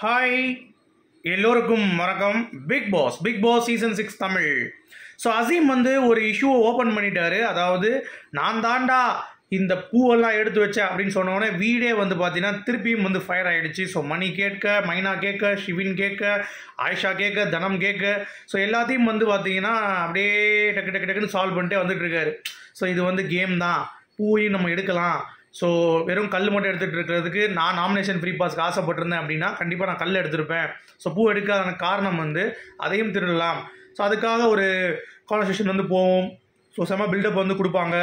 hi எல்லோருக்கும் வணக்கம் Big Boss Big Boss season six Tamil so Azeem வந்து ஒரு இஷ்யூவை ஓப்பன் பண்ணிட்டாரு அதாவது நான் தாண்டா இந்த பூவெல்லாம் எடுத்து வச்சேன் அப்படின்னு சொன்னோடனே வீடே வந்து பார்த்தீங்கன்னா திருப்பியும் வந்து ஃபயர் ஆயிடுச்சு ஸோ மணி கேட்க மைனா கேட்க ஷிவின் கேட்க ஆயிஷா கேட்க தனம் கேட்க ஸோ எல்லாத்தையும் வந்து பார்த்தீங்கன்னா அப்படியே டக்கு டக்கு டக்குன்னு சால்வ் பண்ணிட்டே வந்துட்டு இருக்காரு ஸோ இது வந்து கேம் தான் பூவையும் நம்ம எடுக்கலாம் ஸோ வெறும் கல் மட்டும் எடுத்துகிட்டு இருக்கிறதுக்கு நான் நாமினேஷன் ஃப்ரீ பாஸ்க்கு ஆசைப்பட்டிருந்தேன் அப்படின்னா கண்டிப்பாக நான் கல் எடுத்திருப்பேன் ஸோ பூ எடுக்காத காரணம் வந்து அதையும் திருடலாம் ஸோ அதுக்காக ஒரு கான்வர்சேஷன் வந்து போவோம் ஸோ செம பில்டப் வந்து கொடுப்பாங்க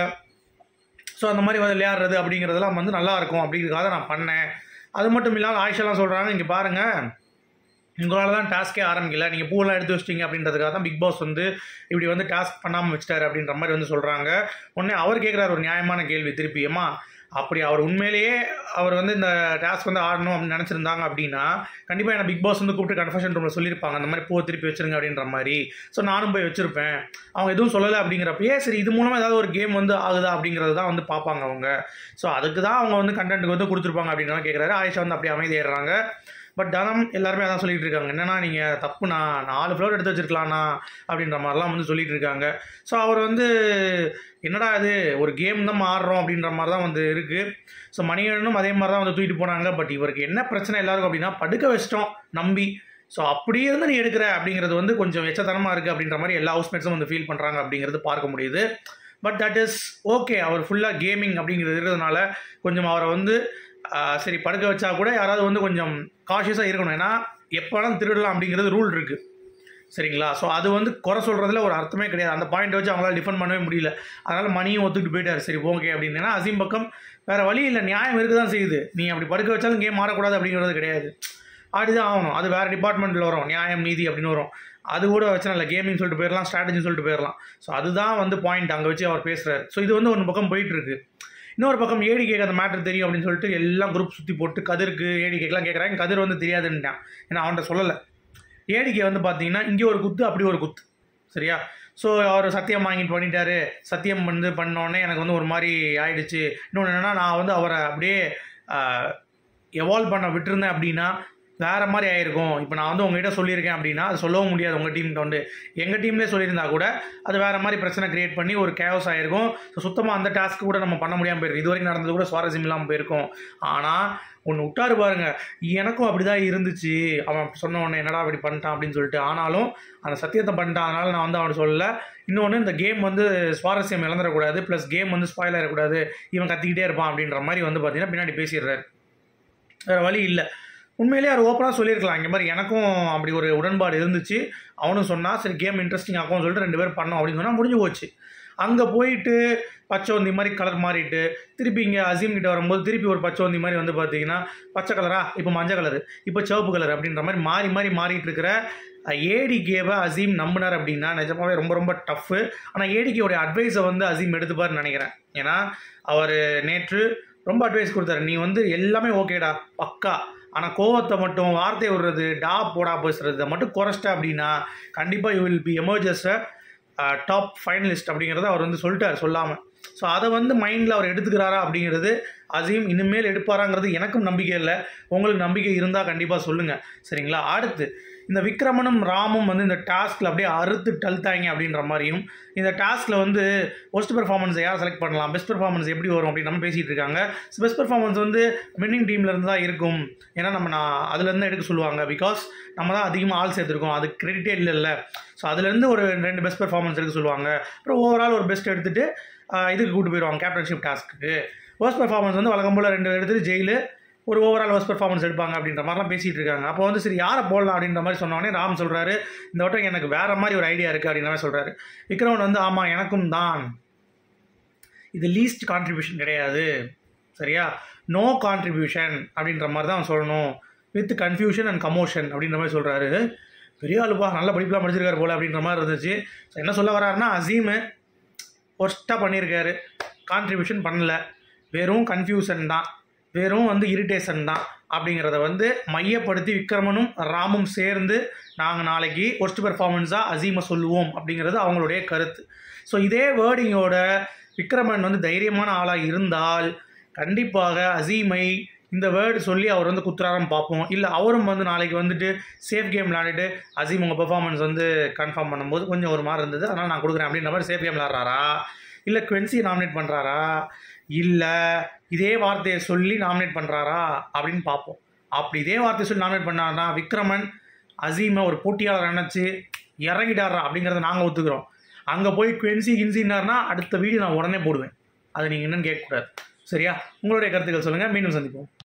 ஸோ அந்த மாதிரி வந்து விளையாடுறது அப்படிங்கிறதெல்லாம் வந்து நல்லா இருக்கும் அப்படிங்கிறதுக்காக நான் பண்ணேன் அது மட்டும் இல்லாமல் ஆயிஷாலாம் சொல்கிறாங்க இங்கே பாருங்கள் உங்களால் தான் டாஸ்க்கே ஆரம்பிக்கல நீங்கள் பூவெல்லாம் எடுத்து வச்சிட்டீங்க அப்படின்றதுக்காக தான் பிக் பாஸ் வந்து இப்படி வந்து டாஸ்க் பண்ணாமல் வச்சிட்டாரு அப்படின்ற மாதிரி வந்து சொல்கிறாங்க உடனே அவர் கேட்குறாரு ஒரு நியாயமான கேள்வி திருப்பி ஏமா அப்படி அவர் உண்மையிலேயே அவர் வந்து இந்த டாஸ்க் வந்து ஆடணும் அப்படின்னு நினச்சிருந்தாங்க அப்படின்னா கண்டிப்பாக என்ன பிக் பாஸ் வந்து கூப்பிட்டு கன்ஃபர்ஷன் ரூமில் சொல்லியிருப்பாங்க அந்த மாதிரி பூவை திருப்பி வச்சிருங்க அப்படின்ற மாதிரி ஸோ நானும் போய் வச்சிருப்பேன் அவங்க எதுவும் சொல்லலை அப்படிங்கிறப்பயே சரி இது மூலமாக ஏதாவது ஒரு கேம் வந்து ஆகுதா அப்படிங்கிறது தான் வந்து பார்ப்பாங்க அவங்க ஸோ அதுக்கு தான் அவங்க வந்து கண்டென்ட்டுக்கு வந்து கொடுத்துருப்பாங்க அப்படின்னு கேட்குறாரு ஆயிஷா வந்து அப்படி அமைதியாடுறாங்க பட் தனம் எல்லாருமே அதான் சொல்லிட்டு இருக்காங்க என்னன்னா நீங்கள் தப்புண்ணா நாலு ஃப்ளோர் எடுத்து வச்சிருக்கலாம்ண்ணா அப்படின்ற மாதிரிலாம் வந்து சொல்லிட்டு இருக்காங்க ஸோ அவர் வந்து என்னடா இது ஒரு கேம் தான் ஆடுறோம் அப்படின்ற மாதிரி தான் வந்து இருக்குது ஸோ மணிகண்டனும் அதே மாதிரி தான் வந்து தூக்கிட்டு போனாங்க பட் இவருக்கு என்ன பிரச்சனை எல்லாருக்கும் அப்படின்னா படுக்க வச்சிட்டோம் நம்பி ஸோ அப்படி இருந்து நீ எடுக்கிற அப்படிங்கிறது வந்து கொஞ்சம் எச்சத்தனமாக இருக்குது அப்படின்ற மாதிரி எல்லா ஹவுஸ்மேட்ஸும் வந்து ஃபீல் பண்ணுறாங்க அப்படிங்கிறது பார்க்க முடியுது பட் தட் இஸ் ஓகே அவர் ஃபுல்லாக கேமிங் அப்படிங்கிறது இருக்கிறதுனால கொஞ்சம் அவரை வந்து ஆஹ், சரி படுக்க வச்சா கூட யாராவது வந்து கொஞ்சம் காஷியஸாக இருக்கணும் ஏன்னா எப்போ வேணாலும் திருடலாம் அப்படிங்கிறது ரூல் இருக்குது சரிங்களா ஸோ அது வந்து குறை சொல்கிறதுல ஒரு அர்த்தமே கிடையாது அந்த பாயிண்ட் வச்சு அவங்களால டிஃபெண்ட் பண்ணவே முடியல அதனால் மணியும் ஒத்துக்கிட்டு போயிட்டார் சரி ஓகே அப்படின்னு ஏன்னா அசீம் பக்கம் வேறு வழி இல்லை நியாயம் இருக்க தான் செய்யுது நீ அப்படி படுக்க வச்சாலும் கேம் ஆடக்கூடாது அப்படிங்கிறது கிடையாது ஆடிதான் ஆகணும் அது வேறு டிபார்ட்மெண்ட்டில் வரும் நியாயம் நீதி அப்படின்னு வரும் அது கூட வச்சு இல்லை கேமிங் சொல்லிட்டு போயிடலாம் ஸ்ட்ராட்டஜின்னு சொல்லிட்டு போயிடலாம் ஸோ அதுதான் வந்து பாயிண்ட் அங்கே வச்சு அவர் பேசுகிறாரு ஸோ இது வந்து ஒரு பக்கம் போயிட்டு இருக்கு இன்னொரு பக்கம் ஏடிகேக்கு அந்த மேட்டர் தெரியும் அப்படின்னு சொல்லிட்டு எல்லாம் குரூப் சுற்றி போட்டு கதிருக்கு ஏடிகேக்கெலாம் கேட்குறாங்க கதிர் வந்து தெரியாதுன்ட்டான் ஏன்னா அவன்கிட்ட சொல்லலை ஏடிகே வந்து பார்த்தீங்கன்னா இங்கே ஒரு குத்து அப்படி ஒரு குத்து சரியா ஸோ அவர் சத்தியம் வாங்கிட்டு பண்ணிட்டாரு சத்தியம் வந்து பண்ணோடனே எனக்கு வந்து ஒரு மாதிரி ஆயிடுச்சு இன்னொன்று என்னென்னா நான் வந்து அவரை அப்படியே எவால்வ் பண்ண விட்டுருந்தேன் அப்படின்னா வேறு மாதிரி ஆயிருக்கும் இப்போ நான் வந்து உங்ககிட்ட சொல்லியிருக்கேன் அப்படின்னா அது சொல்லவும் முடியாது உங்கள் டீம்கிட்ட வந்து எங்கள் டீம்லேயே சொல்லியிருந்தா கூட அது வேறு மாதிரி பிரச்சனை கிரியேட் பண்ணி ஒரு கேவஸ் ஆயிருக்கும் ஸோ சுத்தமாக அந்த டாஸ்க் கூட நம்ம பண்ண முடியாமல் போயிருக்கு இது வரைக்கும் நடந்தது கூட சுவாரஸ்யம் இல்லாமல் போயிருக்கும் ஆனால் ஒன்று விட்டாரு பாருங்க எனக்கும் அப்படி தான் இருந்துச்சு அவன் சொன்ன உடனே என்னடா அப்படி பண்ணிட்டான் அப்படின்னு சொல்லிட்டு ஆனாலும் அந்த சத்தியத்தை பண்ணிட்டான் அதனால நான் வந்து அவன் சொல்லலை இன்னொன்று இந்த கேம் வந்து சுவாரஸ்யம் இழந்துடக்கூடாது ப்ளஸ் கேம் வந்து ஸ்பாயில் ஆகிடக்கூடாது இவன் கத்திக்கிட்டே இருப்பான் அப்படின்ற மாதிரி வந்து பார்த்தீங்கன்னா பின்னாடி பேசிடுறாரு வேறு வழி இல்லை உண்மையிலேயே அவர் ஓப்பனாக சொல்லியிருக்கலாம் இங்கே மாதிரி எனக்கும் அப்படி ஒரு உடன்பாடு இருந்துச்சு அவனும் சொன்னால் சரி கேம் இன்ட்ரெஸ்டிங் ஆகும்னு சொல்லிட்டு ரெண்டு பேரும் பண்ணோம் அப்படின்னு சொன்னால் முடிஞ்சு போச்சு அங்கே போயிட்டு பச்சைவந்தி மாதிரி கலர் மாறிட்டு திருப்பி இங்கே அசீம் கிட்ட வரும்போது திருப்பி ஒரு பச்சைவந்தி மாதிரி வந்து பார்த்தீங்கன்னா பச்சை கலரா இப்போ மஞ்சள் கலர் இப்போ சிவப்பு கலர் அப்படின்ற மாதிரி மாறி மாறி மாறிட்டு இருக்கிற ஏடிகேவை அசீம் நம்பினார் அப்படின்னா நிஜமாவே ரொம்ப ரொம்ப டஃப்பு ஆனால் ஏடிகேவுடைய அட்வைஸை வந்து அசீம் எடுத்துப்பார்னு நினைக்கிறேன் ஏன்னா அவர் நேற்று ரொம்ப அட்வைஸ் கொடுத்தாரு நீ வந்து எல்லாமே ஓகேடா பக்கா ஆனால் கோவத்தை மட்டும் வார்த்தை விடுறது டா போடா பேசுறது மட்டும் குறைச்சிட்ட அப்படின்னா கண்டிப்பாக you will be emerge as top finalist அப்படிங்கிறத அவர் வந்து சொல்லிட்டார் சொல்லாமல் ஸோ அதை வந்து மைண்டில் அவர் எடுத்துக்கிறாரா அப்படிங்கிறது அசீம் இனிமேல் எடுப்பாராங்கிறது எனக்கும் நம்பிக்கை இல்லை உங்களுக்கு நம்பிக்கை இருந்தால் கண்டிப்பாக சொல்லுங்கள் சரிங்களா அடுத்து இந்த விக்ரமனும் ராமும் வந்து இந்த டாஸ்கில் அப்படியே அறுத்து டல்த்தாங்க அப்படின்ற மாதிரியும் இந்த டாஸ்கில் வந்து ஒஸ்ட் பெர்ஃபார்மன்ஸை யார் செலக்ட் பண்ணலாம் பெஸ்ட் பெர்ஃபார்மன்ஸ் எப்படி வரும் அப்படின்னு நம்ம பேசிகிட்டு இருக்காங்க பெஸ்ட் பெர்ஃபார்மன்ஸ் வந்து வின்னிங் டீம்ல இருந்து தான் இருக்கும் ஏன்னா நம்ம நான் அதுலேருந்து எடுக்க சொல்லுவாங்க பிகாஸ் நம்ம தான் அதிகமாக ஆள் சேர்த்துருக்கோம் அது கிரெடிட்டே இல்லைல்ல ஸோ அதுலேருந்து ஒரு ரெண்டு பெஸ்ட் பெர்ஃபார்மன்ஸ் எடுக்க சொல்லுவாங்க அப்புறம் ஓவரால் ஒரு பெஸ்ட் எடுத்துகிட்டு இதுக்கு கூட்டு போயிடுவாங்க கேப்டன்ஷிப் டாஸ்க்கு ஒர்ஸ்ட் பெர்ஃபார்மன்ஸ் வந்து வழக்கம் போல் ரெண்டு எடுத்துட்டு ஜெயிலு ஒரு ஓவரால் ஒர்ஸ்ட் பெர்ஃபார்மன்ஸ் எடுப்பாங்க அப்படின்ற மாதிரிலாம் பேசிகிட்டு இருக்காங்க அப்போ வந்து சரி யாரை போடலாம் அப்படின்ற மாதிரி சொன்னோடனே ராம் சொல்கிறாரு இந்த வட்டம் எனக்கு வேறு மாதிரி ஒரு ஐடியா இருக்குது அப்படின்ற மாதிரி சொல்கிறாரு விக்ரமன் வந்து ஆமாம் எனக்கும் தான் இது லீஸ்ட் கான்ட்ரிபியூஷன் கிடையாது சரியா நோ கான்ட்ரிபியூஷன் அப்படின்ற மாதிரி தான் சொல்லணும் வித் கன்ஃபியூஷன் அண்ட் கமோஷன் அப்படின்ற மாதிரி சொல்கிறாரு பெரிய ஆளுப்பா நல்ல படிப்புலாம் படிச்சிருக்காரு போல அப்படின்ற மாதிரி இருந்துச்சு ஸோ என்ன சொல்ல வர்றாருன்னா அசீமு ஒர்ஸ்ட்டாக பண்ணியிருக்காரு கான்ட்ரிபியூஷன் பண்ணல வெறும் கன்ஃபியூஷன் தான் வெறும் வந்து இரிட்டேஷன் தான் அப்படிங்கிறத வந்து மையப்படுத்தி விக்ரமனும் ராமும் சேர்ந்து நாங்கள் நாளைக்கு ஒர்ஸ்ட் பெர்ஃபார்மன்ஸாக அசீமை சொல்லுவோம் அப்படிங்கிறது அவங்களுடைய கருத்து ஸோ இதே வேர்டிங்கோட விக்ரமன் வந்து தைரியமான ஆளாக இருந்தால் கண்டிப்பாக அசீமை இந்த வேர்டு சொல்லி அவர் வந்து குத்துறாரான்னு பார்ப்போம் இல்லை அவரும் வந்து நாளைக்கு வந்துட்டு சேஃப் கேம் விளையாடிட்டு அசீம் உங்கள் பெர்ஃபார்மன்ஸ் வந்து கன்ஃபார்ம் பண்ணும்போது கொஞ்சம் ஒரு மாதிரி இருந்தது அதனால் நான் கொடுக்குறேன் அப்படின்ற மாதிரி சேஃப் கேம் விளையாடுறாரா இல்லை குவென்சி நாமினேட் பண்ணுறாரா இல்லை இதே வார்த்தையை சொல்லி நாமினேட் பண்ணுறாரா அப்படின்னு பார்ப்போம் அப்படி இதே வார்த்தையை சொல்லி நாமினேட் பண்ணாருன்னா விக்ரமன் அசீமை ஒரு போட்டியாளர் நினச்சி இறங்கிட்டாரா அப்படிங்கிறத நாங்கள் ஒத்துக்கிறோம் அங்கே போய் குவென்சி கின்சின்னார்னா அடுத்த வீடியோ நான் உடனே போடுவேன் அதை நீங்கள் என்னன்னு கேட்கக்கூடாது சரியா உங்களுடைய கருத்துக்கள் சொல்லுங்கள் மீண்டும் சந்திப்போம்